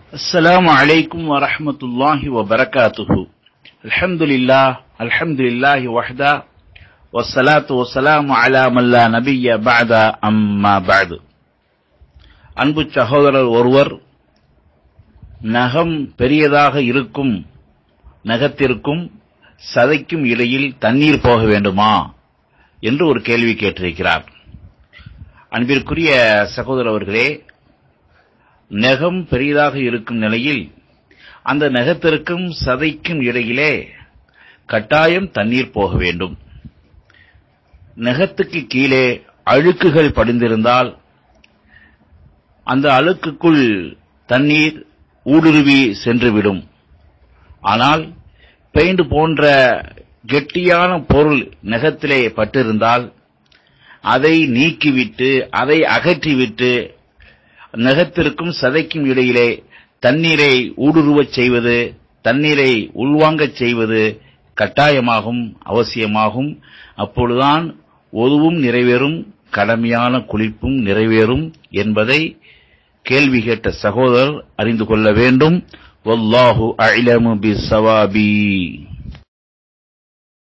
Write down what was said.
السلام عليكم ورحمة الله وبركاته الحمد لله الحمد لله وحده والصلاة والسلام على من لا نبي بعد أما بعد அன்பு சகோதரர் ஒருவர் நகம் பெரியதாக இருக்கும் நகத்திற்கும் சதைக்கும் இடையில் தண்ணீர் போக வேண்டுமா என்று ஒரு கேள்வி கேட்டிருக்கிறார் அன்பிற்குரிய சகோதரர் அவர்களே நகம் பெரியதாக இருக்கும் நிலையில் அந்த நகத்திற்கும் சதைக்கும் இடையிலே கட்டாயம் தண்ணீர் போக வேண்டும் நகத்துக்கு கீழே அழுக்குகள் படிந்திருந்தால் அந்த அழுக்குக்குள் தண்ணீர் ஊடுருவி சென்றுவிடும் ஆனால் பெயிண்ட் போன்ற கெட்டியான பொருள் நகத்திலே பட்டிருந்தால் அதை நீக்கிவிட்டு அதை அகற்றிவிட்டு நகத்திற்கும் சதைக்கும் இடையிலே தண்ணீரை ஊடுருவச் செய்வது தண்ணீரை உள்வாங்கச் செய்வது கட்டாயமாகும் அவசியமாகும் அப்பொழுதுதான் ஒதுவும் நிறைவேறும் கடமையான குளிப்பும் நிறைவேறும் என்பதை கேள்வி கேட்ட சகோதரர் அறிந்து கொள்ள வேண்டும் வல்லாஹு அஇலமு பிஸ்ஸவாபி